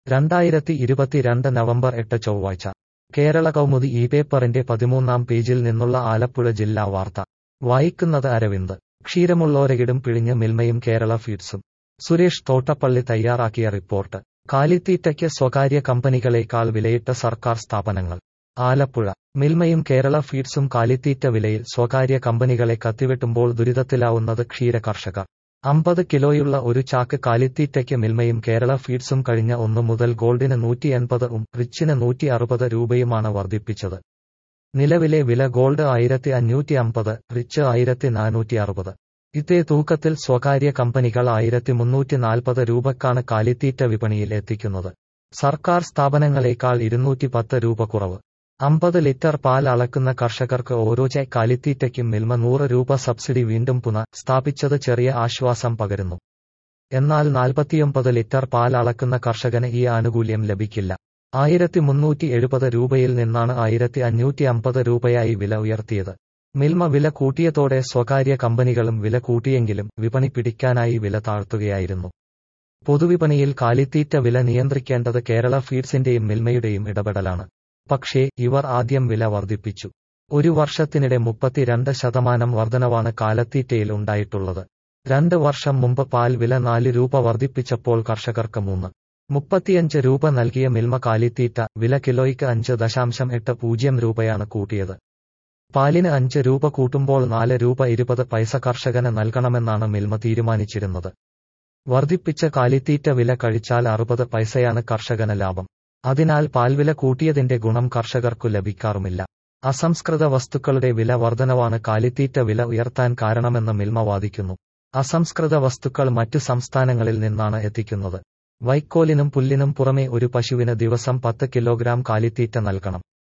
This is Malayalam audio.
രണ്ടായിരത്തി ഇരുപത്തിരണ്ട് നവംബർ എട്ട് ചൊവ്വാഴ്ച കേരള കൗമുദി ഈ പേപ്പറിന്റെ പതിമൂന്നാം പേജിൽ നിന്നുള്ള ആലപ്പുഴ ജില്ലാ വാർത്ത വായിക്കുന്നത് അരവിന്ദ് ക്ഷീരമുള്ളോരകിടും പിഴിഞ്ഞ് മിൽമയും കേരള ഫീഡ്സും സുരേഷ് തോട്ടപ്പള്ളി തയ്യാറാക്കിയ റിപ്പോർട്ട് കാലിത്തീറ്റയ്ക്ക് സ്വകാര്യ കമ്പനികളേക്കാൾ വിലയിട്ട സർക്കാർ സ്ഥാപനങ്ങൾ ആലപ്പുഴ മിൽമയും കേരള ഫീഡ്സും കാലിത്തീറ്റ വിലയിൽ സ്വകാര്യ കമ്പനികളെ കത്തിവെട്ടുമ്പോൾ ദുരിതത്തിലാവുന്നത് ക്ഷീര കർഷകർ അമ്പത് കിലോയുള്ള ഒരു ചാക്ക് കാലിത്തീറ്റയ്ക്ക് മിൽമയും കേരള ഫീഡ്സും കഴിഞ്ഞ ഒന്ന് മുതൽ ഗോൾഡിന് നൂറ്റി എൺപത് ഉം റിച്ചിന് നൂറ്റി അറുപത് രൂപയുമാണ് വർദ്ധിപ്പിച്ചത് നിലവിലെ വില ഗോൾഡ് ആയിരത്തി അഞ്ഞൂറ്റി അമ്പത് റിച്ച് ആയിരത്തി നാനൂറ്റി അറുപത് ഇതേ തൂക്കത്തിൽ സ്വകാര്യ കമ്പനികൾ ആയിരത്തി മുന്നൂറ്റി നാൽപ്പത് രൂപക്കാണ് കാലിത്തീറ്റ വിപണിയിൽ എത്തിക്കുന്നത് സർക്കാർ സ്ഥാപനങ്ങളെക്കാൾ ഇരുന്നൂറ്റി പത്ത് രൂപ കുറവ് അമ്പത് ലിറ്റർ പാൽ അളക്കുന്ന കർഷകർക്ക് ഓരോ ചേ കാലിത്തീറ്റയ്ക്കും മിൽമ നൂറ് രൂപ സബ്സിഡി വീണ്ടും പുന സ്ഥാപിച്ചത് ചെറിയ ആശ്വാസം പകരുന്നു എന്നാൽ നാൽപ്പത്തിയൊമ്പത് ലിറ്റർ പാൽ അളക്കുന്ന കർഷകന് ഈ ആനുകൂല്യം ലഭിക്കില്ല ആയിരത്തി മുന്നൂറ്റി എഴുപത് രൂപയിൽ നിന്നാണ് ആയിരത്തി അഞ്ഞൂറ്റി അമ്പത് രൂപയായി വില ഉയർത്തിയത് മിൽമ വില കൂട്ടിയതോടെ സ്വകാര്യ കമ്പനികളും വില കൂട്ടിയെങ്കിലും വിപണി പിടിക്കാനായി വില താഴ്ത്തുകയായിരുന്നു പൊതുവിപണിയിൽ കാലിത്തീറ്റ വില നിയന്ത്രിക്കേണ്ടത് കേരള ഫീഡ്സിന്റെയും മിൽമയുടെയും ഇടപെടലാണ് പക്ഷേ ഇവർ ആദ്യം വില വർദ്ധിപ്പിച്ചു ഒരു വർഷത്തിനിടെ മുപ്പത്തിരണ്ട് ശതമാനം വർധനവാണ് കാലത്തീറ്റയിൽ ഉണ്ടായിട്ടുള്ളത് രണ്ട് വർഷം മുമ്പ് പാൽ വില നാല് രൂപ വർദ്ധിപ്പിച്ചപ്പോൾ കർഷകർക്ക് മൂന്ന് മുപ്പത്തിയഞ്ച് രൂപ നൽകിയ മിൽമ കാലിത്തീറ്റ വില കിലോയ്ക്ക് അഞ്ച് ദശാംശം എട്ട് പൂജ്യം രൂപയാണ് കൂട്ടിയത് പാലിന് അഞ്ച് രൂപ കൂട്ടുമ്പോൾ നാല് രൂപ ഇരുപത് പൈസ കർഷകന് നൽകണമെന്നാണ് മിൽമ തീരുമാനിച്ചിരുന്നത് വർദ്ധിപ്പിച്ച കാലിത്തീറ്റ വില കഴിച്ചാൽ അറുപത് പൈസയാണ് കർഷകന് ലാഭം അതിനാൽ പാൽവില കൂട്ടിയതിന്റെ ഗുണം കർഷകർക്കു ലഭിക്കാറുമില്ല അസംസ്കൃത വസ്തുക്കളുടെ വില വർധനവാണ് കാലിത്തീറ്റ വില ഉയർത്താൻ കാരണമെന്ന് മിൽമ വാദിക്കുന്നു അസംസ്കൃത വസ്തുക്കൾ മറ്റു സംസ്ഥാനങ്ങളിൽ നിന്നാണ് എത്തിക്കുന്നത് വൈക്കോലിനും പുല്ലിനും പുറമെ ഒരു പശുവിന് ദിവസം പത്ത് കിലോഗ്രാം കാലിത്തീറ്റ നൽകണം